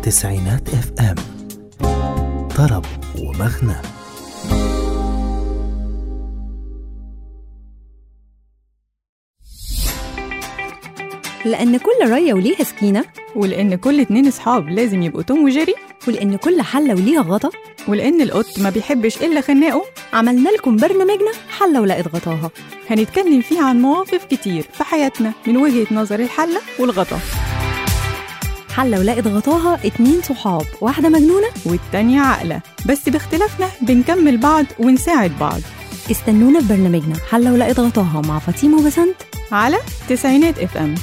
تسعينات اف ام طرب ومغنى لأن كل رية وليها سكينة ولأن كل اتنين أصحاب لازم يبقوا توم وجيري ولأن كل حلة وليها غطا ولأن القط ما بيحبش إلا خناقه عملنا لكم برنامجنا حلة ولقت غطاها هنتكلم فيه عن مواقف كتير في حياتنا من وجهة نظر الحلة والغطا حلة ولقت غطاها اتنين صحاب واحدة مجنونة والتانية عاقلة بس باختلافنا بنكمل بعض ونساعد بعض استنونا في برنامجنا حلة ولقت غطاها مع فاطمة وبسنت على تسعينات اف ام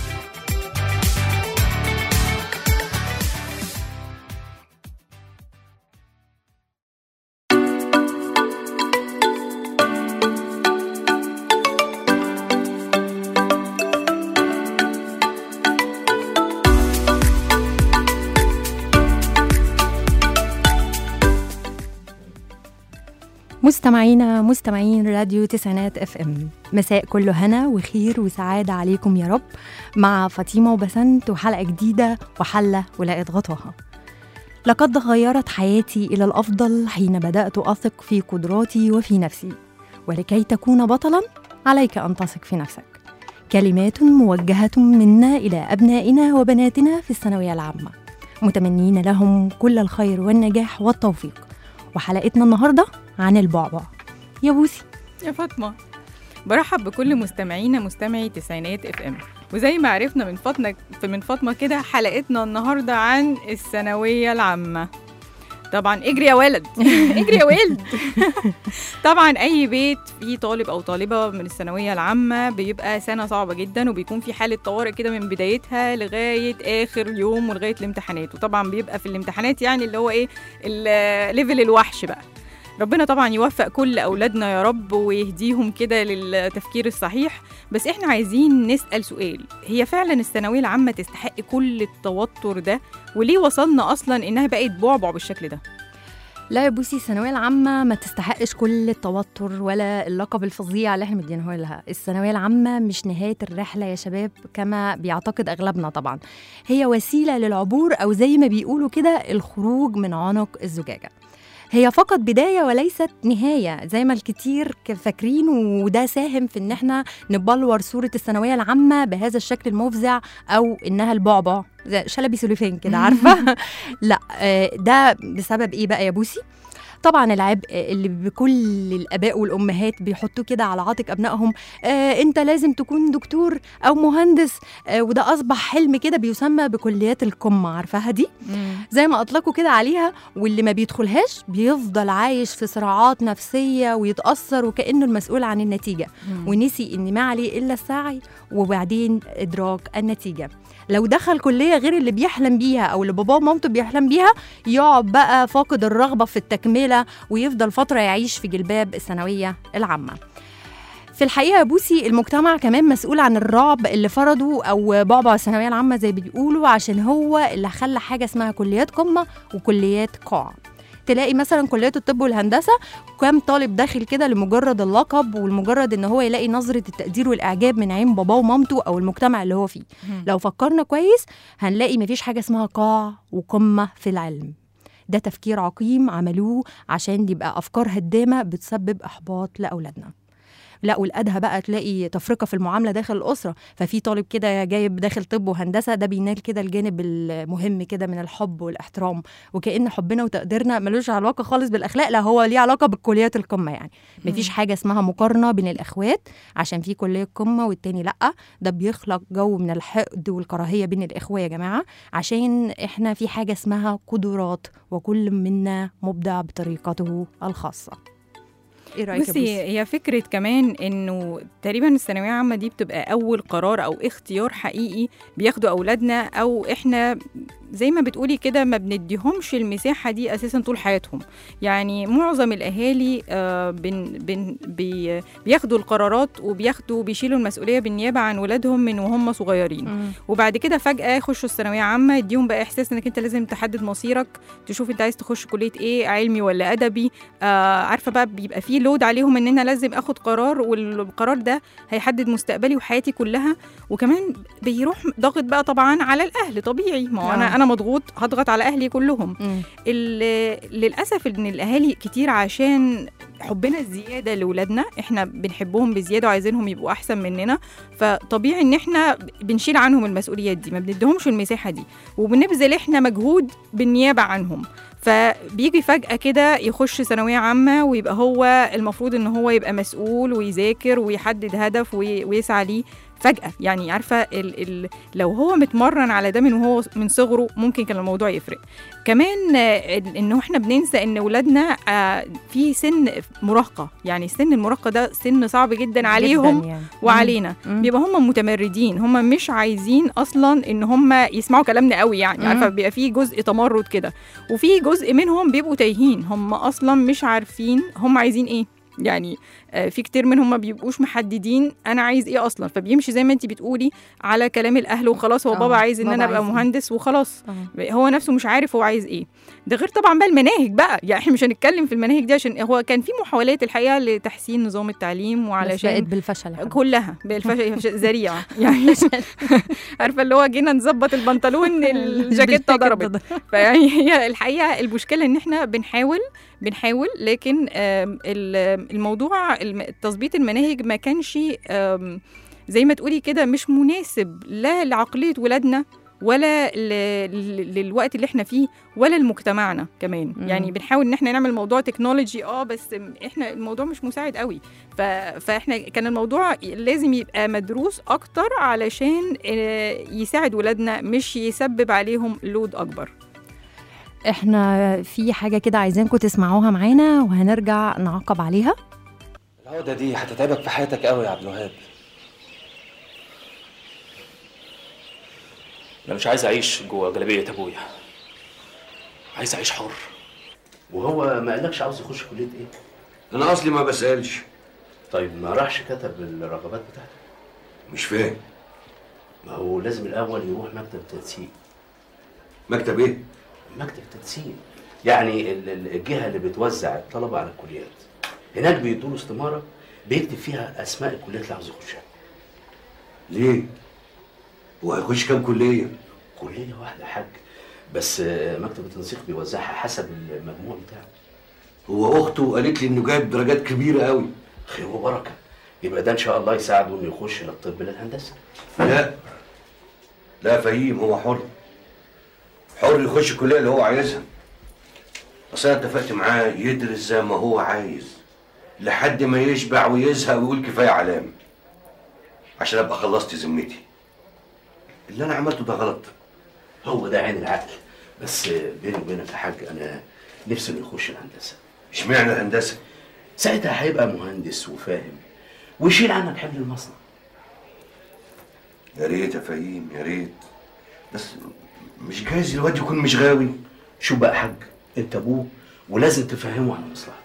مستمعينا مستمعين راديو تسعينات اف ام مساء كله هنا وخير وسعادة عليكم يا رب مع فاطمة وبسنت وحلقة جديدة وحلة ولقت غطاها لقد غيرت حياتي إلى الأفضل حين بدأت أثق في قدراتي وفي نفسي ولكي تكون بطلا عليك أن تثق في نفسك كلمات موجهة منا إلى أبنائنا وبناتنا في الثانوية العامة متمنين لهم كل الخير والنجاح والتوفيق وحلقتنا النهارده عن البعبع يا بوسي يا فاطمة برحب بكل مستمعينا مستمعي تسعينات اف ام وزي ما عرفنا من فاطمة من فاطمة كده حلقتنا النهاردة عن الثانوية العامة طبعا اجري يا ولد اجري يا ولد طبعا اي بيت فيه طالب او طالبه من الثانويه العامه بيبقى سنه صعبه جدا وبيكون في حاله طوارئ كده من بدايتها لغايه اخر يوم ولغايه الامتحانات وطبعا بيبقى في الامتحانات يعني اللي هو ايه الليفل الوحش بقى ربنا طبعا يوفق كل اولادنا يا رب ويهديهم كده للتفكير الصحيح بس احنا عايزين نسال سؤال هي فعلا الثانويه العامه تستحق كل التوتر ده وليه وصلنا اصلا انها بقت بعبع بالشكل ده لا يا بوسي الثانويه العامه ما تستحقش كل التوتر ولا اللقب الفظيع اللي احنا مدينه لها الثانويه العامه مش نهايه الرحله يا شباب كما بيعتقد اغلبنا طبعا هي وسيله للعبور او زي ما بيقولوا كده الخروج من عنق الزجاجه هي فقط بداية وليست نهاية زي ما الكتير فاكرين وده ساهم في ان احنا نبلور صورة الثانوية العامة بهذا الشكل المفزع او انها البعبع زي شلبي سليفان كده عارفة لا ده بسبب ايه بقى يا بوسي طبعا العبء اللي بكل الاباء والامهات بيحطوه كده على عاتق ابنائهم آه انت لازم تكون دكتور او مهندس آه وده اصبح حلم كده بيسمى بكليات القمه عارفاها دي زي ما اطلقوا كده عليها واللي ما بيدخلهاش بيفضل عايش في صراعات نفسيه ويتاثر وكانه المسؤول عن النتيجه ونسي ان ما عليه الا السعي وبعدين ادراك النتيجه لو دخل كليه غير اللي بيحلم بيها او اللي باباه ومامته بيحلم بيها يقعد بقى فاقد الرغبه في التكمله ويفضل فتره يعيش في جلباب الثانويه العامه في الحقيقه يا بوسي المجتمع كمان مسؤول عن الرعب اللي فرضه او بعبع الثانويه العامه زي بيقولوا عشان هو اللي خلى حاجه اسمها كليات قمه وكليات قاع تلاقي مثلا كليات الطب والهندسه كام طالب داخل كده لمجرد اللقب ولمجرد ان هو يلاقي نظره التقدير والاعجاب من عين باباه ومامته او المجتمع اللي هو فيه لو فكرنا كويس هنلاقي مفيش حاجه اسمها قاع وقمه في العلم ده تفكير عقيم عملوه عشان يبقى افكار هدامه بتسبب احباط لاولادنا لا والادهى بقى تلاقي تفرقه في المعامله داخل الاسره ففي طالب كده جايب داخل طب وهندسه ده بينال كده الجانب المهم كده من الحب والاحترام وكان حبنا وتقديرنا ملوش علاقه خالص بالاخلاق لا هو ليه علاقه بالكليات القمه يعني مفيش حاجه اسمها مقارنه بين الاخوات عشان في كليه قمه والتاني لا ده بيخلق جو من الحقد والكراهيه بين الاخوه يا جماعه عشان احنا في حاجه اسمها قدرات وكل منا مبدع بطريقته الخاصه ايه رايك يا بصي بوسي؟ هي فكره كمان انه تقريبا الثانويه العامه دي بتبقى اول قرار او اختيار حقيقي بياخده اولادنا او احنا زي ما بتقولي كده ما بنديهمش المساحه دي اساسا طول حياتهم يعني معظم الاهالي آه بن بن بي بياخدوا القرارات وبياخدوا بيشيلوا المسؤوليه بالنيابه عن ولادهم من وهم صغيرين مم. وبعد كده فجاه يخشوا الثانويه عامه يديهم بقى احساس انك انت لازم تحدد مصيرك تشوف انت عايز تخش كليه ايه علمي ولا ادبي آه عارفه بقى بيبقى فيه لود عليهم ان انا لازم اخد قرار والقرار ده هيحدد مستقبلي وحياتي كلها وكمان بيروح ضاغط بقى طبعا على الاهل طبيعي ما هو انا آه. انا مضغوط هضغط على اهلي كلهم مم. ال- للاسف ان الاهالي كتير عشان حبنا الزياده لاولادنا احنا بنحبهم بزياده وعايزينهم يبقوا احسن مننا فطبيعي ان احنا بنشيل عنهم المسؤوليات دي ما بنديهمش المساحه دي وبنبذل احنا مجهود بالنيابه عنهم فبيجي فجأة كده يخش ثانوية عامة ويبقى هو المفروض ان هو يبقى مسؤول ويذاكر ويحدد هدف وي- ويسعى ليه فجأة يعني عارفة ال ال لو هو متمرن على ده من وهو من صغره ممكن كان الموضوع يفرق كمان آه، انه احنا بننسى ان ولادنا آه، في سن مراهقة يعني سن المراهقة ده سن صعب جدا عليهم جداً يعني. وعلينا مم. بيبقى هم متمردين هم مش عايزين اصلا ان هم يسمعوا كلامنا قوي يعني مم. عارفه بيبقى في جزء تمرد كده وفي جزء منهم بيبقوا تايهين هم اصلا مش عارفين هم عايزين ايه يعني آه، في كتير منهم ما بيبقوش محددين انا عايز ايه اصلا فبيمشي زي ما انت بتقولي على كلام الاهل وخلاص هو آه، بابا عايز ان بابا انا ابقى عايز إيه. مهندس وخلاص آه. هو نفسه مش عارف هو عايز ايه ده غير طبعا بقى المناهج بقى يعني احنا مش هنتكلم في المناهج دي عشان هو كان في محاولات الحقيقه لتحسين نظام التعليم بس وعلشان بقت بالفشل يا حبيبي. كلها بالفشل ذريعه يعني عارفه اللي هو جينا نظبط البنطلون الجاكيته ضربت فيعني هي الحقيقه المشكله ان احنا بنحاول بنحاول لكن آم، ال- الموضوع الم- تظبيط المناهج ما كانش آم، زي ما تقولي كده مش مناسب لا لعقليه ولادنا ولا ل- ل- للوقت اللي احنا فيه ولا لمجتمعنا كمان مم. يعني بنحاول ان احنا نعمل موضوع تكنولوجي اه بس احنا الموضوع مش مساعد قوي ف... فاحنا كان الموضوع لازم يبقى مدروس اكتر علشان آه، يساعد ولادنا مش يسبب عليهم لود اكبر احنا في حاجة كده عايزينكم تسمعوها معانا وهنرجع نعقب عليها العقدة دي هتتعبك في حياتك قوي يا عبد الوهاب انا مش عايز اعيش جوه جلابيه ابويا عايز اعيش حر وهو ما قالكش عاوز يخش كليه ايه؟ انا اصلي ما بسالش طيب ما راحش كتب الرغبات بتاعته مش فاهم ما هو لازم الاول يروح مكتب تنسيق مكتب ايه مكتب تنسيق يعني ال- ال- الجهه اللي بتوزع الطلبه على الكليات هناك بيدوا له استماره بيكتب فيها اسماء الكليات اللي عاوز يخشها ليه هو هيخش كام كليه كليه واحده يا حاج بس آه، مكتب التنسيق بيوزعها حسب المجموع بتاعه هو اخته قالت لي انه جايب درجات كبيره قوي خير وبركه يبقى ده ان شاء الله يساعده انه يخش للطب للهندسه لا لا فهيم هو حر حر يخش الكليه اللي هو عايزها اصل انا اتفقت معاه يدرس زي ما هو عايز لحد ما يشبع ويزهق ويقول كفايه علام عشان ابقى خلصت ذمتي اللي انا عملته ده غلط هو ده عين العقل بس آه، بيني وبينك يا حاج انا نفسي انه يخش الهندسه اشمعنى الهندسه ساعتها هيبقى مهندس وفاهم ويشيل عنك حمل المصنع يا ريت يا فهيم يا ريت بس مش جايز الواد يكون مش غاوي شوف بقى يا حاج انت ابوه ولازم تفهمه على مصلحته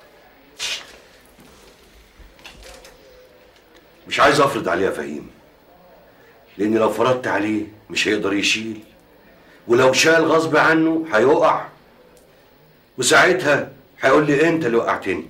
مش عايز افرض عليه يا فهيم لان لو فرضت عليه مش هيقدر يشيل ولو شال غصب عنه هيقع وساعتها هيقول لي انت اللي وقعتني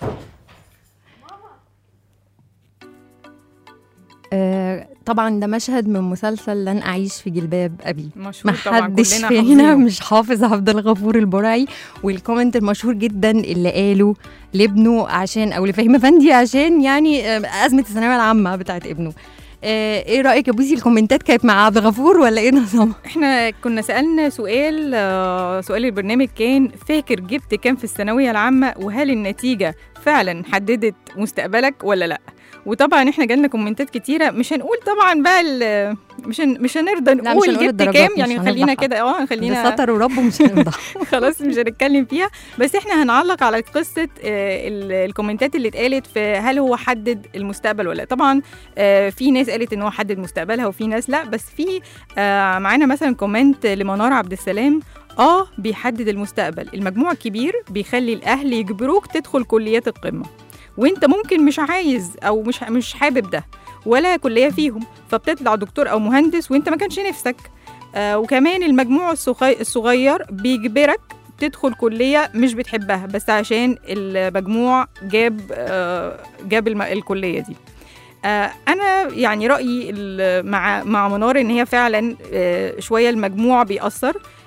آه طبعا ده مشهد من مسلسل لن أعيش في جلباب أبي مشهور ما طبعا حدش كلنا فينا حافظينه. مش حافظ عبد الغفور البرعي والكومنت المشهور جدا اللي قاله لابنه عشان او لفهيم افندي عشان يعني آه، ازمه الثانويه العامه بتاعت ابنه آه، ايه رايك يا بوسي الكومنتات كانت مع عبد الغفور ولا ايه نظام احنا كنا سالنا سؤال آه، سؤال البرنامج كان فاكر جبت كام في الثانويه العامه وهل النتيجه فعلا حددت مستقبلك ولا لا وطبعا احنا جالنا كومنتات كتيره مش هنقول طبعا بقى ال- مش هن مش هنرضى مش نقول هنقول جبت الدرجات، كام مش يعني خلينا هنفضحها. كده اه ده خلينا ستر ورب ومش هنفضح خلاص مش هنتكلم فيها بس احنا هنعلق على قصه آه، ال- الكومنتات اللي اتقالت في هل هو حدد المستقبل ولا لا طبعا آه، في ناس قالت ان هو حدد مستقبلها وفي ناس لا بس في آه، معانا مثلا كومنت لمنار عبد السلام اه بيحدد المستقبل المجموع الكبير بيخلي الاهل يجبروك تدخل كليات القمه وانت ممكن مش عايز او مش مش حابب ده ولا كليه فيهم فبتطلع دكتور او مهندس وانت ما كانش نفسك آه وكمان المجموع الصغي- الصغير بيجبرك تدخل كلية مش بتحبها بس عشان المجموع جاب آه جاب الم- الكلية دي آه أنا يعني رأيي ال- مع مع منار إن هي فعلا آه شوية المجموع بيأثر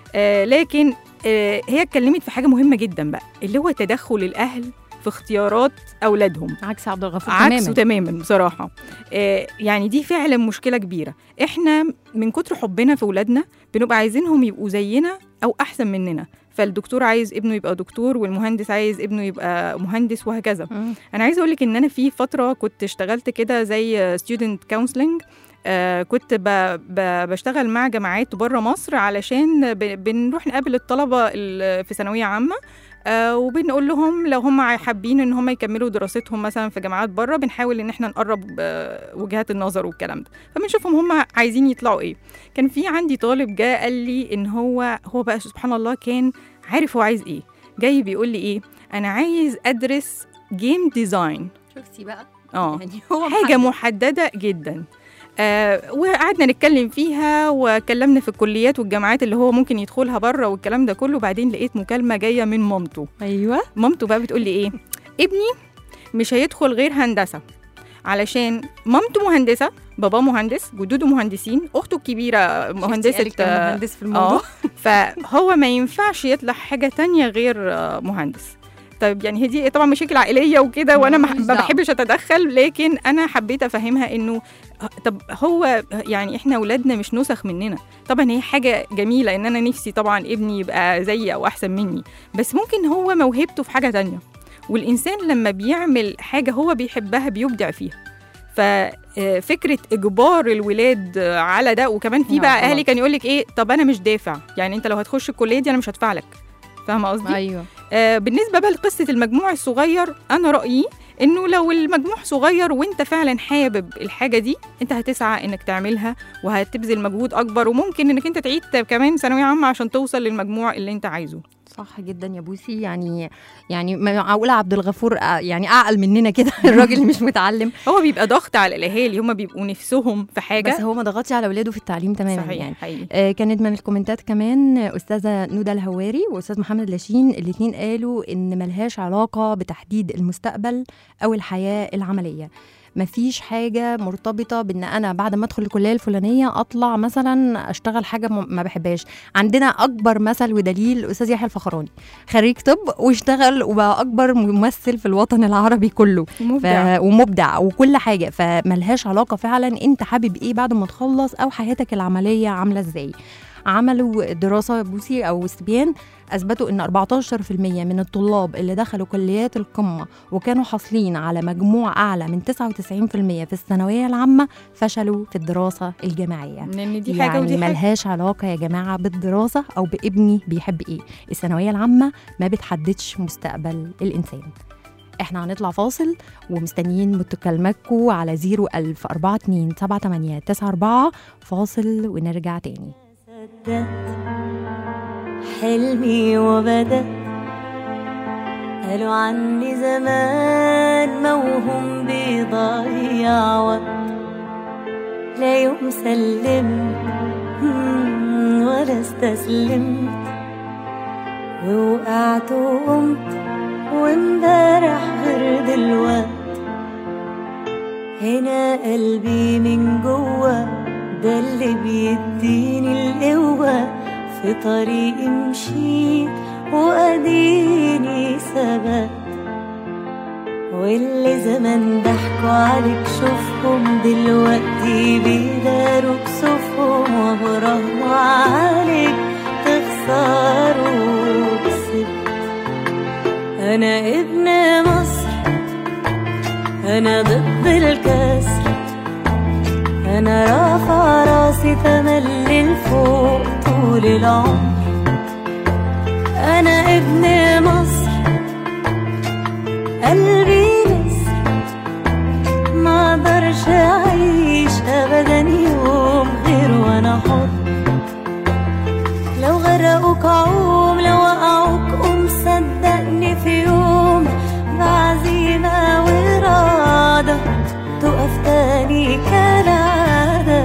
آه لكن آه هي اتكلمت في حاجه مهمه جدا بقى اللي هو تدخل الاهل في اختيارات اولادهم عكس عبد الغفور عكسه تماما تماما بصراحه آه يعني دي فعلا مشكله كبيره احنا من كتر حبنا في اولادنا بنبقى عايزينهم يبقوا زينا او احسن مننا فالدكتور عايز ابنه يبقى دكتور والمهندس عايز ابنه يبقى مهندس وهكذا مم. انا عايزه اقول لك ان انا في فتره كنت اشتغلت كده زي ستودنت كونسلنج آه كنت ب ب بشتغل مع جامعات بره مصر علشان ب بنروح نقابل الطلبه ال- في ثانويه عامه آه وبنقول لهم لو هم حابين ان هم يكملوا دراستهم مثلا في جامعات بره بنحاول ان احنا نقرب آه وجهات النظر والكلام ده فبنشوفهم هم عايزين يطلعوا ايه كان في عندي طالب جاء قال لي ان هو هو بقى سبحان الله كان عارف هو عايز ايه جاي بيقول لي ايه انا عايز ادرس جيم ديزاين شفتي بقى اه يعني هو حاجه محدد. محدده جدا آه وقعدنا نتكلم فيها وكلمنا في الكليات والجامعات اللي هو ممكن يدخلها بره والكلام ده كله بعدين لقيت مكالمه جايه من مامته ايوه مامته بقى بتقول لي ايه ابني مش هيدخل غير هندسه علشان مامته مهندسه باباه مهندس جدوده مهندسين اخته الكبيره مهندسه شفتي قالك كان آه، مهندس في الموضوع اه فهو ما ينفعش يطلع حاجه تانية غير آه، مهندس طيب يعني هي دي طبعا مشاكل عائليه وكده وانا ما ماليش ما دعوة. بحبش اتدخل لكن انا حبيت افهمها انه آه، طب هو يعني احنا اولادنا مش نسخ مننا طبعا هي حاجه جميله ان انا نفسي طبعا ابني يبقى زيي او احسن مني بس ممكن هو موهبته في حاجه تانية والانسان لما بيعمل حاجه هو بيحبها بيبدع فيها ففكره اجبار الولاد آه، على ده وكمان في لا، بقى اهلي غلط. كان يقول لك ايه طب انا مش دافع يعني انت لو هتخش الكليه دي انا مش هدفع لك فاهمه قصدي ايوه آه بالنسبه بقى لقصه المجموع الصغير انا رايي انه لو المجموع صغير وانت فعلا حابب الحاجه دي انت هتسعى انك تعملها وهتبذل مجهود اكبر وممكن انك انت تعيد كمان ثانويه عامه عشان توصل للمجموع اللي انت عايزه صح جدا يا بوسي يعني يعني معقوله عبد الغفور آه، يعني اعقل مننا كده الراجل اللي مش متعلم هو بيبقى ضغط على الاهالي هم بيبقوا نفسهم في حاجه بس هو ما ضغطش على اولاده في التعليم تماما صحيح يعني حقيقي آه، كانت من الكومنتات كمان استاذه نودا الهواري واستاذ محمد لاشين الاثنين قالوا ان ملهاش علاقه بتحديد المستقبل او الحياه العمليه مفيش حاجة مرتبطة بإن أنا بعد ما أدخل الكلية الفلانية أطلع مثلا أشتغل حاجة م- ما بحبهاش عندنا أكبر مثل ودليل أستاذ يحيى الفخراني خريج طب واشتغل وبقى أكبر ممثل في الوطن العربي كله ف... مبدع ومبدع وكل حاجه فملهاش علاقه فعلا انت حابب ايه بعد ما تخلص او حياتك العمليه عامله ازاي عملوا دراسه بوسي او استبيان اثبتوا ان 14% من الطلاب اللي دخلوا كليات القمه وكانوا حاصلين على مجموع اعلى من 99% في الثانويه العامه فشلوا في الدراسه الجامعيه لان دي حاجه يعني ودي حاجه ملهاش علاقه يا جماعه بالدراسه او بابني بيحب ايه الثانويه العامه ما بتحددش مستقبل الانسان احنا هنطلع فاصل ومستنيين مكالماتكم على 01000 42 78 94 فاصل ونرجع تاني صدقت حلمي وبدأ قالوا عني زمان موهوم بيضيع وقت لا يوم سلمت مم، ولا استسلمت ووقعت وقمت وامبارح غير دلوقت هنا قلبي من جوه ده اللي بيديني القوة في طريقي مشيت وأديني ثبت واللي زمان ضحكوا عليك شوفهم دلوقتي بيداروا كسوفهم وبراهنوا عليك تخسروا كسبت أنا ابن مصر أنا ضد الكسر أنا رافع راسي تملي لفوق طول العمر أنا ابن مصر قلبي نسر ما اقدرش أعيش أبدا يوم غير وأنا حر لو غرقوك عوم لو وقعوك قوم صدقني في يوم بعزيمة وإرادة تقف تاني كالعادة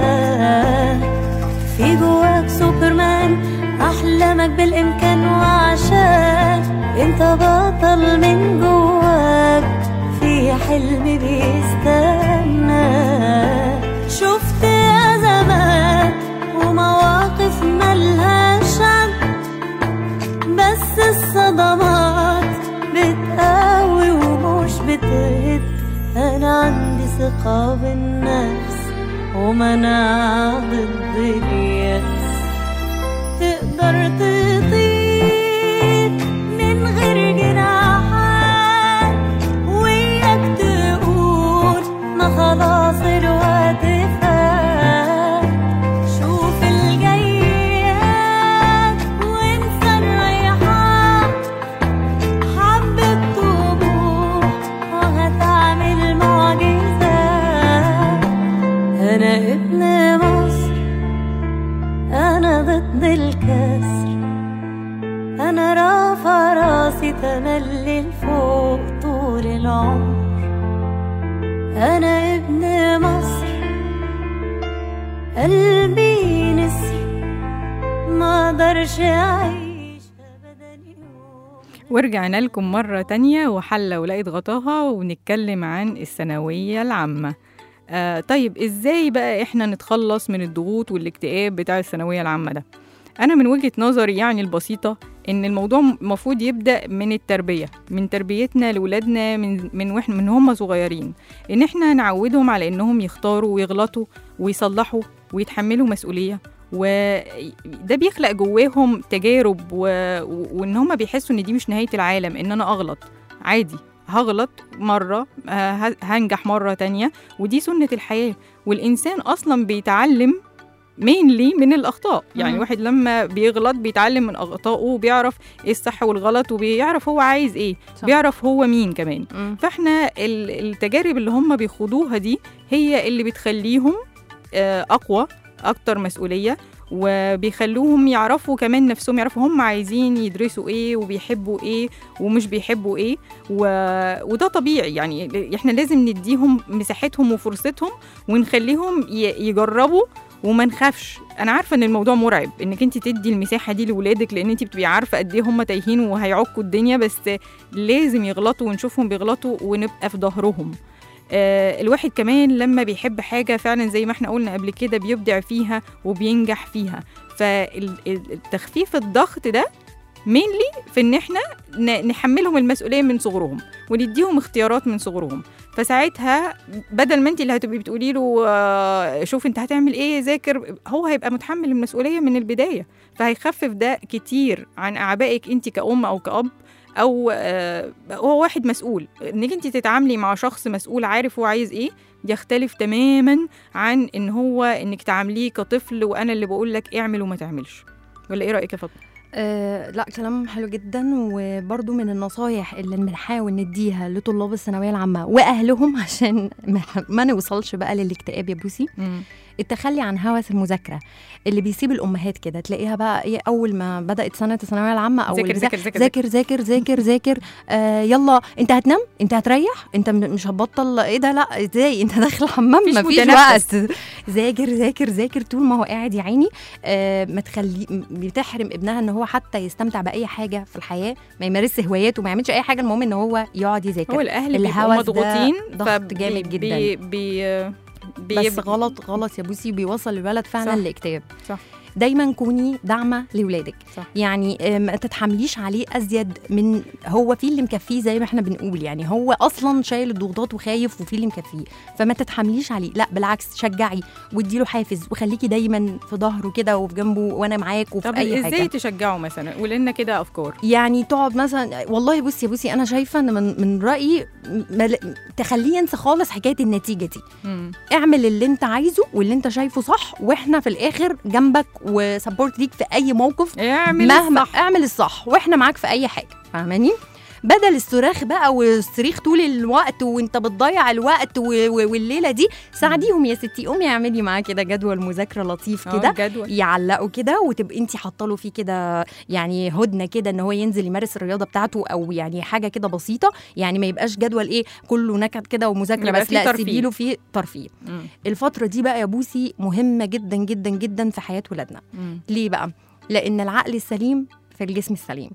في جواك سوبرمان أحلامك بالإمكان وعشان انت بطل من جواك في حلم بيستنى شفت أزمات ومواقف ملهاش عد رخاء بالنفس ومناعة ضد اليأس تقدر تطير من غير جناحات وياك تقول ما خلاص الوقت فات شوف الجيات وانسى الريحان حبة طموح وهتعمل معجزات أنا ابن مصر أنا ضد الكسر أنا رافع راسي تملي لفوق طول العمر أنا ابن مصر قلبي نسر ما اقدرش أعيش أبدا يوم ورجعنا لكم مرة تانية وحلة ولقيت غطاها ونتكلم عن الثانوية العامة آه طيب ازاي بقى احنا نتخلص من الضغوط والاكتئاب بتاع الثانوية العامة ده انا من وجهة نظري يعني البسيطة ان الموضوع المفروض يبدأ من التربية من تربيتنا لولادنا من من واحنا من هم صغيرين ان احنا نعودهم على انهم يختاروا ويغلطوا ويصلحوا ويتحملوا مسؤولية وده بيخلق جواهم تجارب و... و- وان هم بيحسوا ان دي مش نهاية العالم ان انا اغلط عادي هغلط مرة آه، ه- هنجح مرة تانية ودي سنة الحياة والإنسان أصلا بيتعلم مينلي من الأخطاء يعني مم. واحد لما بيغلط بيتعلم من أخطائه وبيعرف إيه الصح والغلط وبيعرف هو عايز إيه صح. بيعرف هو مين كمان مم. فاحنا ال- التجارب اللي هم بيخوضوها دي هي اللي بتخليهم آه، أقوى أكتر مسؤولية وبيخلوهم يعرفوا كمان نفسهم يعرفوا هم عايزين يدرسوا ايه وبيحبوا ايه ومش بيحبوا ايه و... وده طبيعي يعني احنا لازم نديهم مساحتهم وفرصتهم ونخليهم ي... يجربوا وما نخافش انا عارفه ان الموضوع مرعب انك انت تدي المساحه دي لاولادك لان انت بتبقي عارفه قد ايه هم تايهين وهيعكوا الدنيا بس لازم يغلطوا ونشوفهم بيغلطوا ونبقى في ظهرهم آه الواحد كمان لما بيحب حاجه فعلا زي ما احنا قلنا قبل كده بيبدع فيها وبينجح فيها فالتخفيف الضغط ده مينلي في ان احنا ن- نحملهم المسؤوليه من صغرهم ونديهم اختيارات من صغرهم فساعتها بدل ما انت اللي هتبقي بتقولي له آه، شوف انت هتعمل ايه ذاكر هو هيبقى متحمل المسؤوليه من البدايه فهيخفف ده كتير عن اعبائك انت كأم او كأب او آه، هو واحد مسؤول انك انت تتعاملي مع شخص مسؤول عارف هو عايز ايه يختلف تماما عن ان هو انك تعامليه كطفل وانا اللي بقول لك اعمل وما تعملش ولا ايه رايك يا فاطمه آه لا كلام حلو جدا وبرضو من النصايح اللي بنحاول نديها لطلاب الثانويه العامه واهلهم عشان ما, ما نوصلش بقى للاكتئاب يا بوسي التخلي عن هوس المذاكره اللي بيسيب الامهات كده تلاقيها بقى ايه اول ما بدات سنه الثانويه العامه او ذاكر البتاع، ذاكر ذاكر ذاكر ذاكر ذاكر ذاكر آه يلا انت هتنام انت هتريح انت م- مش هتبطل ايه ده لا ازاي انت داخل حمام مفيش مفيش متنفس. وقت ذاكر ذاكر ذاكر طول ما هو قاعد يا عيني آه ما تخلي م- بتحرم ابنها ان هو حتى يستمتع باي حاجه في الحياه ما يمارسش هواياته ما يعملش اي حاجه المهم ان هو يقعد يذاكر هو الاهل بيبقوا الهوس ده مضغوطين ضغط فبي- جامد جدا. بي بي بي بس غلط غلط يا بوسي بيوصل الولد فعلا صح. لاكتئاب صح. دايما كوني داعمه لاولادك صح. يعني آه، ما تتحمليش عليه ازيد من هو في اللي مكفيه زي ما احنا بنقول يعني هو اصلا شايل الضغوطات وخايف وفي اللي مكفيه فما تتحمليش عليه لا بالعكس شجعي واديله حافز وخليكي دايما في ظهره كده وفي جنبه وانا معاك وفي طب اي ازاي حاجه تشجعوا مثلا قول لنا كده افكار يعني تقعد مثلا والله بصي بصي انا شايفه ان من من رايي مل... تخليه ينسى خالص حكايه النتيجه دي مم. اعمل اللي انت عايزه واللي انت شايفه صح واحنا في الاخر جنبك وسبورت ليك في اي موقف اعمل مهما الصح. اعمل الصح واحنا معاك في اي حاجه فاهماني بدل الصراخ بقى والصريخ طول الوقت وانت بتضيع الوقت و... و... والليله دي ساعديهم يا ستي قومي اعملي معاه كده جدول مذاكره لطيف آه، كده جدول يعلقوا كده وتبقي انت حاطه له فيه كده يعني هدنه كده ان هو ينزل يمارس الرياضه بتاعته او يعني حاجه كده بسيطه يعني ما يبقاش جدول ايه كله نكد كده ومذاكره يبقى بس فيه لا ترفيه. سيبي له فيه ترفيه مم. الفتره دي بقى يا بوسي مهمه جدا جدا جدا في حياه ولادنا مم. ليه بقى لان العقل السليم في الجسم السليم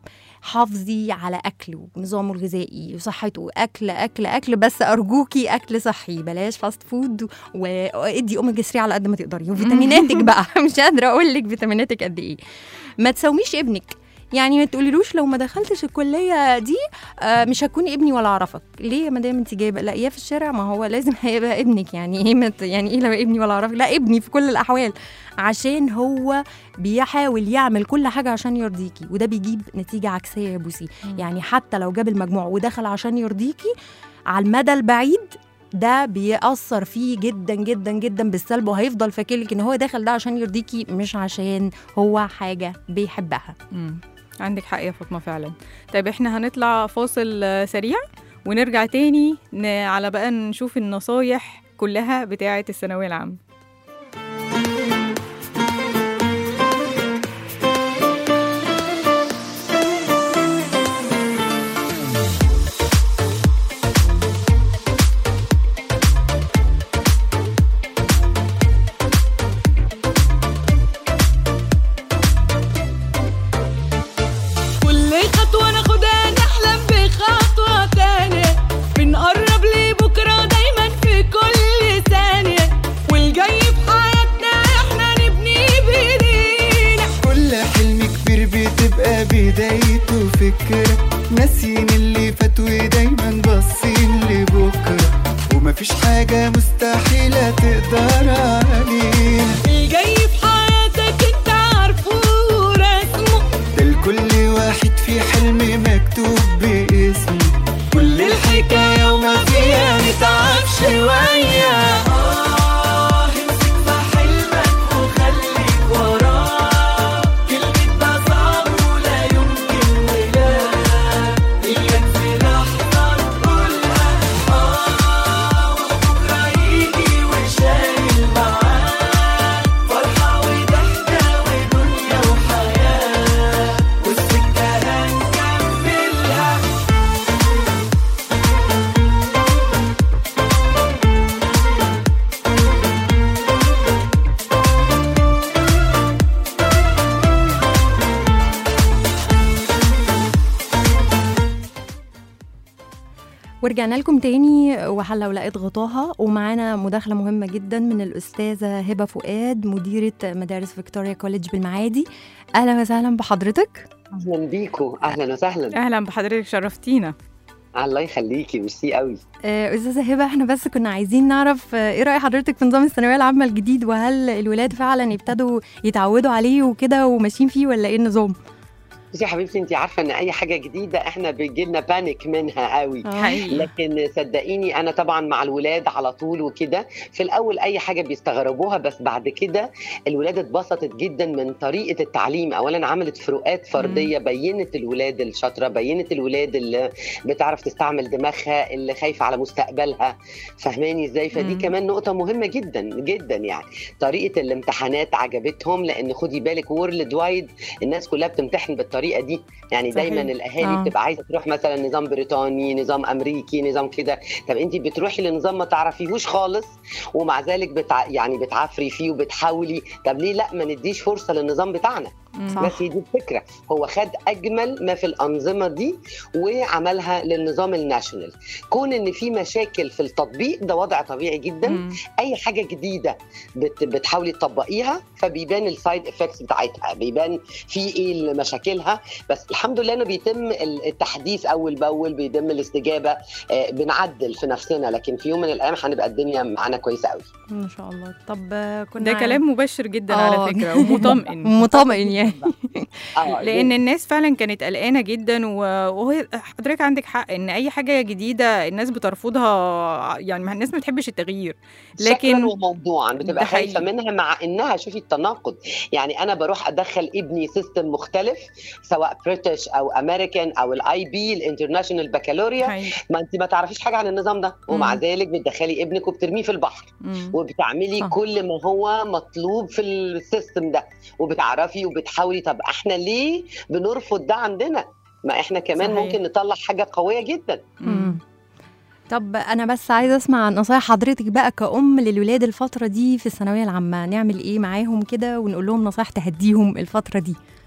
حافظي على اكله ونظامه الغذائي وصحته اكل اكل اكل بس ارجوكي اكل صحي بلاش فاست فود و- وادي اوميجا 3 على قد ما تقدري وفيتاميناتك بقى مش قادره اقول لك فيتاميناتك قد ايه ما تساوميش ابنك يعني ما تقوليلوش لو ما دخلتش الكليه دي آه، مش هتكون ابني ولا اعرفك ليه يا مدام انت جايبه لاقياه في الشارع ما هو لازم هيبقى ابنك يعني ايه مت يعني ايه لو ابني ولا اعرفك لا ابني في كل الاحوال عشان هو بيحاول يعمل كل حاجه عشان يرضيكي وده بيجيب نتيجه عكسيه يا بوسي يعني حتى لو جاب المجموع ودخل عشان يرضيكي على المدى البعيد ده بيأثر فيه جدا جدا جدا بالسلب وهيفضل فاكرلك ان هو داخل ده عشان يرضيكي مش عشان هو حاجه بيحبها مم. عندك حق يا فاطمه فعلا طيب احنا هنطلع فاصل آه، سريع ونرجع تاني ن... على بقى نشوف النصايح كلها بتاعه الثانويه العامه كل خطوة ناخدها نحلم بخطوة تانية بنقرب لبكرة دايما في كل ثانية والجاي في حياتنا احنا نبني بايدينا كل حلم كبير بتبقى بدايته فكرة ناسيين اللي فات ودايما باصين لبكرة ومفيش حاجة مستحيلة تقدر علينا الجاي في حياتك انت عارفه ورسمه ده لكل واحد في حلم مكتوب باسمه كل الحكاية وما فيها نتعب شوية آه امسك في حلمك وخليك وراه كلمة ده صعب ولا يمكن ولا إياك في لحظة تقولها آه وبكرة يجي وشايل معاه فرحة وضحكة ودنيا وحياة والسكة هنكملها ورجعنا لكم تاني وحلة ولقيت غطاها ومعانا مداخلة مهمة جدا من الأستاذة هبة فؤاد مديرة مدارس فيكتوريا كوليدج بالمعادي أهلا وسهلا بحضرتك اهلا بيكو اهلا وسهلا اهلا بحضرتك شرفتينا الله يخليكي ميرسي قوي آه، أستاذة هبة احنا بس كنا عايزين نعرف آه، ايه رأي حضرتك في نظام الثانوية العامة الجديد وهل الولاد فعلا يبتدوا يتعودوا عليه وكده وماشيين فيه ولا ايه النظام؟ بصي يا حبيبتي انت عارفه ان اي حاجه جديده احنا بيجي لنا بانيك منها قوي حقيقي. لكن صدقيني انا طبعا مع الولاد على طول وكده في الاول اي حاجه بيستغربوها بس بعد كده الولاد اتبسطت جدا من طريقه التعليم اولا عملت فروقات فرديه بينت الولاد الشاطره بينت الولاد اللي بتعرف تستعمل دماغها اللي خايفه على مستقبلها فهماني ازاي فدي مم. كمان نقطه مهمه جدا جدا يعني طريقه الامتحانات عجبتهم لان خدي بالك وورلد وايد الناس كلها بتمتحن بالطريقه دي يعني صحيح. دايما الاهالي آه. بتبقى عايزه تروح مثلا نظام بريطاني نظام امريكي نظام كده طب انت بتروحي لنظام ما تعرفيهوش خالص ومع ذلك بتع... يعني بتعافري فيه وبتحاولي طب ليه لا ما نديش فرصه للنظام بتاعنا مم. بس هي دي الفكره هو خد اجمل ما في الانظمه دي وعملها للنظام الناشونال كون ان في مشاكل في التطبيق ده وضع طبيعي جدا مم. اي حاجه جديده بت بتحاولي تطبقيها فبيبان السايد افكتس بتاعتها بيبان في ايه مشاكلها بس الحمد لله انه بيتم التحديث اول باول بيتم الاستجابه آه، بنعدل في نفسنا لكن في يوم من الايام هنبقى الدنيا معانا كويسه قوي ما شاء الله طب آه، كنا ده كلام مبشر جدا آه. على فكره ومطمئن مطمئن يعني آه، لان الناس فعلا كانت قلقانه جدا و- وهي حضرتك عندك حق ان اي حاجه جديده الناس بترفضها يعني ما الناس ما بتحبش التغيير شكلا لكن وموضوعا ده بتبقى حقيقي. خايفه منها مع انها شوفي التناقض يعني انا بروح ادخل ابني سيستم مختلف سواء بريتش او امريكان او الاي بي الانترناشونال بكالوريا حقيقي. ما انت ما تعرفيش حاجه عن النظام ده ومع مم. ذلك بتدخلي ابنك وبترميه في البحر مم. وبتعملي صح. كل ما هو مطلوب في السيستم ده وبتعرفي وبتحاولي طب احنا ليه بنرفض ده عندنا ما احنا كمان صحيح. ممكن نطلع حاجه قويه جدا مم. طب انا بس عايزه اسمع نصايح حضرتك بقى كأم للولاد الفتره دي في الثانويه العامه نعمل ايه معاهم كده ونقول لهم نصايح تهديهم الفتره دي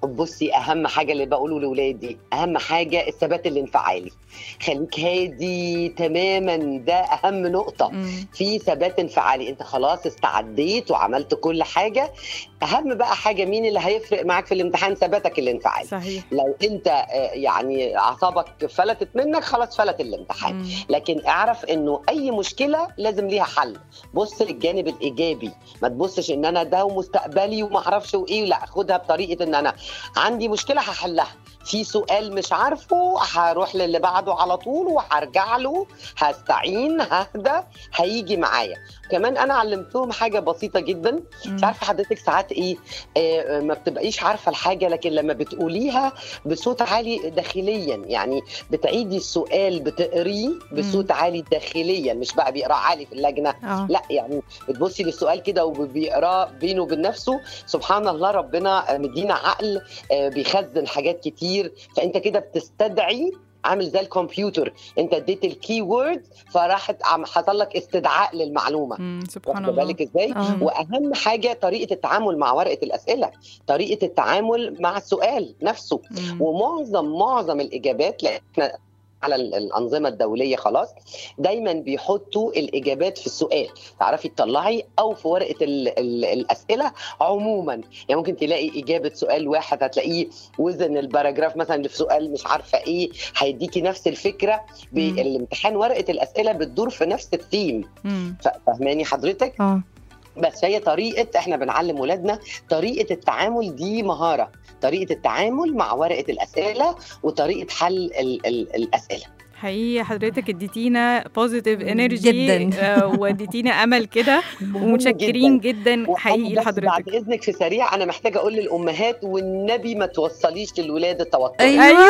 بصي اهم حاجه اللي بقوله لاولادي اهم حاجه الثبات الانفعالي خليك هادي تماما ده اهم نقطه في ثبات انفعالي انت خلاص استعديت وعملت كل حاجه اهم بقى حاجه مين اللي هيفرق معاك في الامتحان ثباتك الانفعالي صحيح لو انت آه، يعني اعصابك فلتت منك خلاص فلت الامتحان لكن اعرف انه اي مشكله لازم ليها حل بص للجانب الايجابي ما تبصش ان انا ده ومستقبلي وما اعرفش وايه لا خدها بطريقه ان انا عندي مشكله هحلها في سؤال مش عارفه هروح للي بعده على طول وهرجع له هستعين ههدى هيجي معايا كمان انا علمتهم حاجه بسيطه جدا مش عارفه حضرتك ساعات ايه آه ما بتبقيش عارفه الحاجه لكن لما بتقوليها بصوت عالي داخليا يعني بتعيدي السؤال بتقريه بصوت عالي داخليا مش بقى بيقراه عالي في اللجنه آه. لا يعني بتبصي للسؤال كده وبيقراه بينه وبين نفسه سبحان الله ربنا مدينا عقل آه، بيخزن حاجات كتير فانت كده بتستدعي عامل زي الكمبيوتر انت اديت الكي وورد فراحت عم حصل لك استدعاء للمعلومه سبحان واخده الله بالك ازاي آه. واهم حاجه طريقه التعامل مع ورقه الاسئله طريقه التعامل مع السؤال نفسه ومعظم معظم الاجابات لان احنا على ال- الانظمه الدوليه خلاص دايما بيحطوا الاجابات في السؤال تعرفي تطلعي او في ورقه ال ال الاسئله عموما يعني ممكن تلاقي اجابه سؤال واحد هتلاقيه وزن الباراجراف مثلا اللي في سؤال مش عارفه ايه هيديكي نفس الفكره بالامتحان ورقه الاسئله بتدور في نفس الثيم ف- فاهماني حضرتك اه بس هي طريقه احنا بنعلم ولادنا طريقه التعامل دي مهاره طريقه التعامل مع ورقه الاسئله وطريقه حل ال ال الاسئله حقيقي حضرتك اديتينا بوزيتيف انرجي جداً. واديتينا امل كده ومتشكرين جدا حقيقي وأنا بس لحضرتك بعد اذنك في سريع انا محتاجه اقول للامهات والنبي ما توصليش للولاد التوتر أيوة.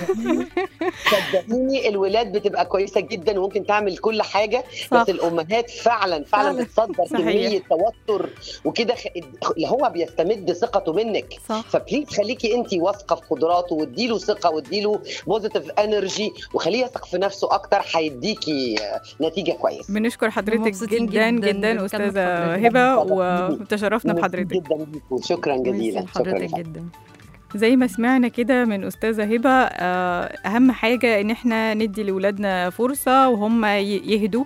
صدقيني الولاد بتبقى كويسه جدا وممكن تعمل كل حاجه صح. بس الامهات فعلا فعلا فعلا. بتصدر صحيح. كميه توتر وكده خ- اللي هو بيستمد ثقته منك صح. فبليز خليكي انت واثقه في قدراته واديله ثقه واديله بوزيتيف انرجي وخليه يثق في نفسه اكتر هيديكي آه، نتيجه كويسه بنشكر حضرتك مبسوطين جدا جداً جدا بالكلام استاذه حضرتك. هبه وتشرفنا ميرسي بحضرتك جدا ليكوا شكرا جزيلا ميرسي شكرا لحضرتك لحضرتك. جدا زي ما سمعنا كده من استاذه هبه آه، اهم حاجه ان احنا ندي لاولادنا فرصه وهم ي- يهدوا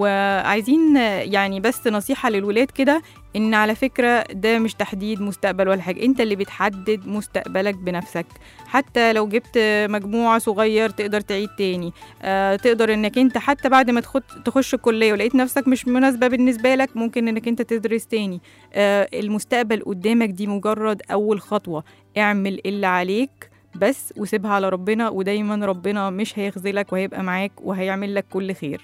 وعايزين آه، يعني بس نصيحه للولاد كده ان على فكره ده مش تحديد مستقبل ولا حاجه انت اللي بتحدد مستقبلك بنفسك حتى لو جبت مجموع صغير تقدر تعيد تاني آه، تقدر انك انت حتى بعد ما تخد- تخش الكليه ولقيت نفسك مش مناسبه بالنسبه لك ممكن انك انت تدرس تاني آه، المستقبل قدامك دي مجرد اول خطوه اعمل اللي عليك بس وسيبها على ربنا ودايما ربنا مش هيخذلك وهيبقى معاك وهيعمل لك كل خير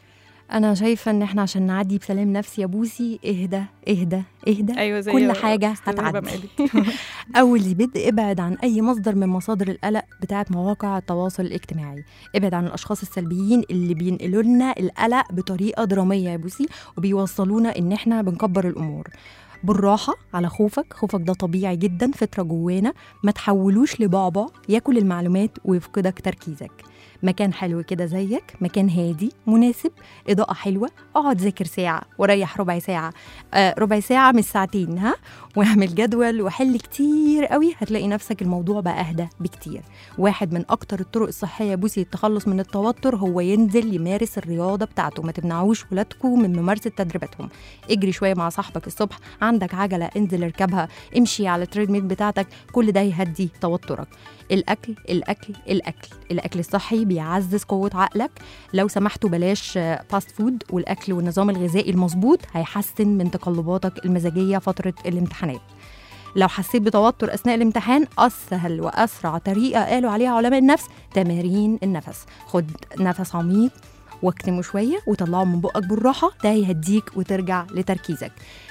انا شايفه ان احنا عشان نعدي بسلام نفسي يا بوسي اهدى اهدى اهدى ايوه زي كل حاجه أستاذة هبة هتعدي مقالي. اول بدء ابعد عن اي مصدر من مصادر القلق بتاعه مواقع التواصل الاجتماعي ابعد عن الاشخاص السلبيين اللي بينقلوا لنا القلق بطريقه دراميه يا بوسي وبيوصلونا ان احنا بنكبر الامور بالراحة على خوفك خوفك ده طبيعي جدا فطرة جوانا ما تحولوش لبعبع ياكل المعلومات ويفقدك تركيزك مكان حلو كده زيك مكان هادي مناسب إضاءة حلوة اقعد ذاكر ساعة وريح ربع ساعة آه ربع ساعة مش ساعتين ها واعمل جدول وحل كتير قوي هتلاقي نفسك الموضوع بقى أهدى بكتير واحد من أكتر الطرق الصحية يا بوسي للتخلص من التوتر هو ينزل يمارس الرياضة بتاعته ما تمنعوش ولادكم من ممارسة تدريباتهم اجري شوية مع صاحبك الصبح عندك عجلة انزل اركبها امشي على التريدميل بتاعتك كل ده يهدي توترك الاكل الاكل الاكل الاكل الصحي بيعزز قوه عقلك لو سمحتوا بلاش آه، فاست فود والاكل والنظام الغذائي المظبوط هيحسن من تقلباتك المزاجيه فتره الامتحانات لو حسيت بتوتر اثناء الامتحان اسهل واسرع طريقه قالوا عليها علماء النفس تمارين النفس خد نفس عميق واكتمه شويه وطلعه من بقك بالراحه ده هيهديك وترجع لتركيزك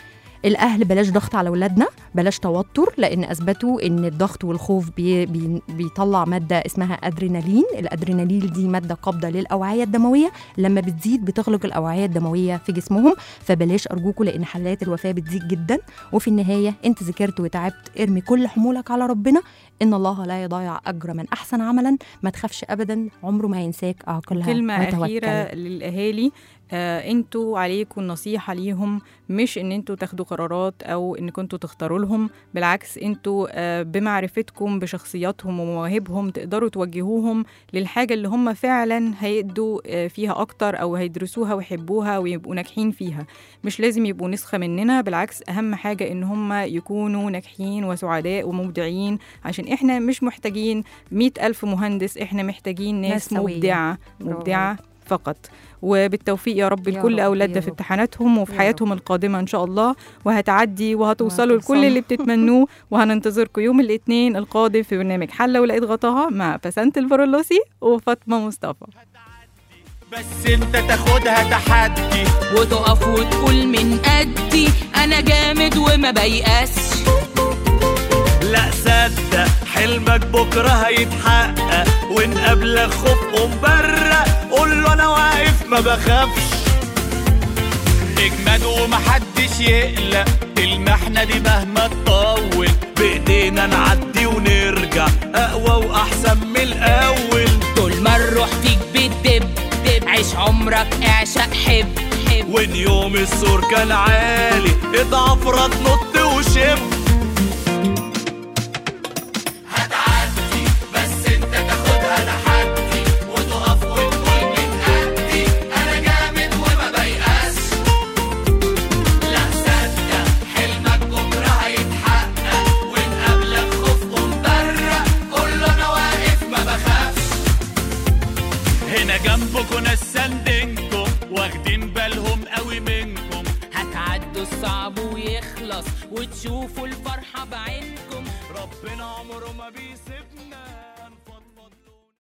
الاهل بلاش ضغط على اولادنا بلاش توتر لان اثبتوا ان الضغط والخوف بي بي بيطلع ماده اسمها ادرينالين الادرينالين دي ماده قابضه للاوعيه الدمويه لما بتزيد بتخلق الاوعيه الدمويه في جسمهم فبلاش ارجوكوا لان حالات الوفاه بتزيد جدا وفي النهايه انت ذاكرت وتعبت ارمي كل حمولك على ربنا ان الله لا يضيع اجر من احسن عملا ما تخافش ابدا عمره ما ينساك عقلها كلمة وتوكل. أخيرة للأهالي آه انتوا عليكم النصيحة ليهم مش ان انتوا تاخدوا قرارات او ان كنتوا تختاروا لهم بالعكس انتوا آه بمعرفتكم بشخصياتهم ومواهبهم تقدروا توجهوهم للحاجة اللي هم فعلا هيدوا آه فيها اكتر او هيدرسوها ويحبوها ويبقوا ناجحين فيها مش لازم يبقوا نسخة مننا بالعكس اهم حاجة ان هم يكونوا ناجحين وسعداء ومبدعين عشان احنا مش محتاجين مئة ألف مهندس احنا محتاجين ناس ناس سوية. مبدعة برافو مبدعة فقط وبالتوفيق يا رب يا لكل رب، أولادنا يا في رب. امتحاناتهم وفي يا حياتهم القادمة إن شاء الله وهتعدي وهتوصلوا وهتوصلوا. لكل اللي بتتمنوه وهننتظركم يوم الاثنين القادم في برنامج حلة ولقيت غطاها مع بسنت البرولوسي وفاطمة مصطفى بس انت تاخدها تحدي وتقف وتقول من قدي انا جامد وما بيأسش لا صدق حلمك بكره هيتحقق وان قبلك خوف ومبرق قول له انا واقف ما بخافش اجمد ومحدش يقلق المحنة دي مهما تطول بايدينا نعدي ونرجع اقوى واحسن من الاول طول ما الروح فيك بتدب دب عيش عمرك اعشق حب حب وان يوم السور كان عالي اضعف رد نط وشب هتعدي بس انت تاخدها تحدي وتقف وتقول من قدي انا جامد وما بيأس لا صدق حلمك بكره هيتحقق وان قبلك خوف ومبرق قول له انا واقف ما بخافش هنا جنبكم ناس ساندينكم واخدين بالهم قوي منكم هتعدوا الصعب ويخلص وتشوفوا الفرحة بعينكم ربنا عمره ما بيسيبنا